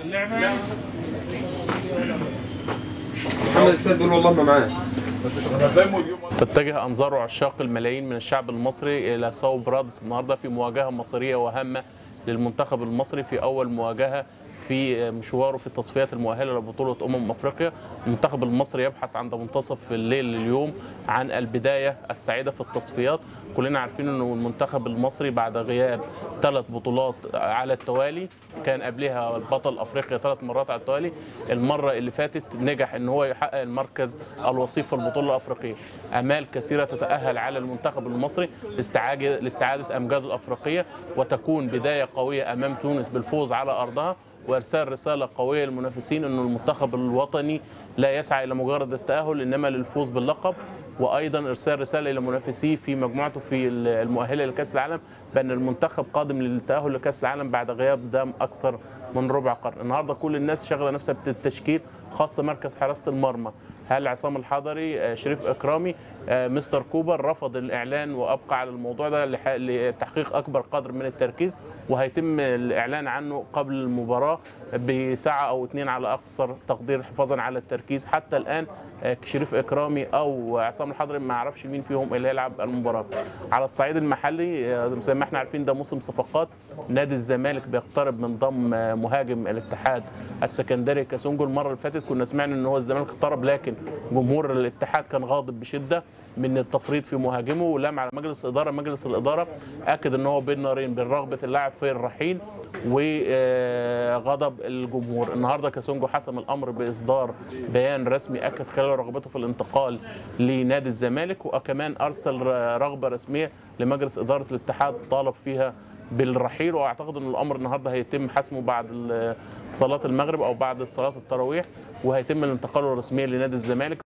محمد السيد بيقول والله ما معاه تتجه انظار عشاق الملايين من الشعب المصري الى صوب رادس النهارده في مواجهه مصريه وهامه للمنتخب المصري في اول مواجهه في مشواره في التصفيات المؤهله لبطوله امم افريقيا المنتخب المصري يبحث عند منتصف الليل اليوم عن البدايه السعيده في التصفيات كلنا عارفين انه المنتخب المصري بعد غياب ثلاث بطولات على التوالي كان قبلها بطل افريقيا ثلاث مرات على التوالي المره اللي فاتت نجح ان هو يحقق المركز الوصيف في البطوله الافريقيه امال كثيره تتاهل على المنتخب المصري لاستعاده لاستعاده امجاده الافريقيه وتكون بدايه قويه امام تونس بالفوز على ارضها وارسال رساله قويه للمنافسين انه المنتخب الوطني لا يسعى الى مجرد التاهل انما للفوز باللقب وايضا ارسال رساله الى منافسيه في مجموعته في المؤهله لكاس العالم بان المنتخب قادم للتاهل لكاس العالم بعد غياب دام اكثر من ربع قرن النهارده كل الناس شغله نفسها بالتشكيل خاصه مركز حراسه المرمى هل عصام الحضري آه، شريف اكرامي آه، مستر كوبر رفض الاعلان وابقى على الموضوع ده لح- لتحقيق اكبر قدر من التركيز وهيتم الاعلان عنه قبل المباراه بساعه او اتنين على اقصر تقدير حفاظا على التركيز حتى الان آه، شريف اكرامي او عصام الحضري ما اعرفش مين فيهم اللي هيلعب المباراه على الصعيد المحلي آه، زي ما احنا عارفين ده موسم صفقات نادي الزمالك بيقترب من ضم آه، مهاجم الاتحاد السكندري كاسونجو المره اللي فاتت كنا سمعنا ان هو الزمالك اقترب لكن جمهور الاتحاد كان غاضب بشده من التفريط في مهاجمه ولام على مجلس الاداره مجلس الاداره اكد ان هو بين نارين بين رغبه اللاعب في الرحيل وغضب الجمهور النهارده كاسونجو حسم الامر باصدار بيان رسمي اكد خلاله رغبته في الانتقال لنادي الزمالك وكمان ارسل رغبه رسميه لمجلس اداره الاتحاد طالب فيها بالرحيل واعتقد ان الامر النهارده هيتم حسمه بعد ال- صلاه المغرب او بعد صلاه التراويح وهيتم الانتقال الرسمي لنادي الزمالك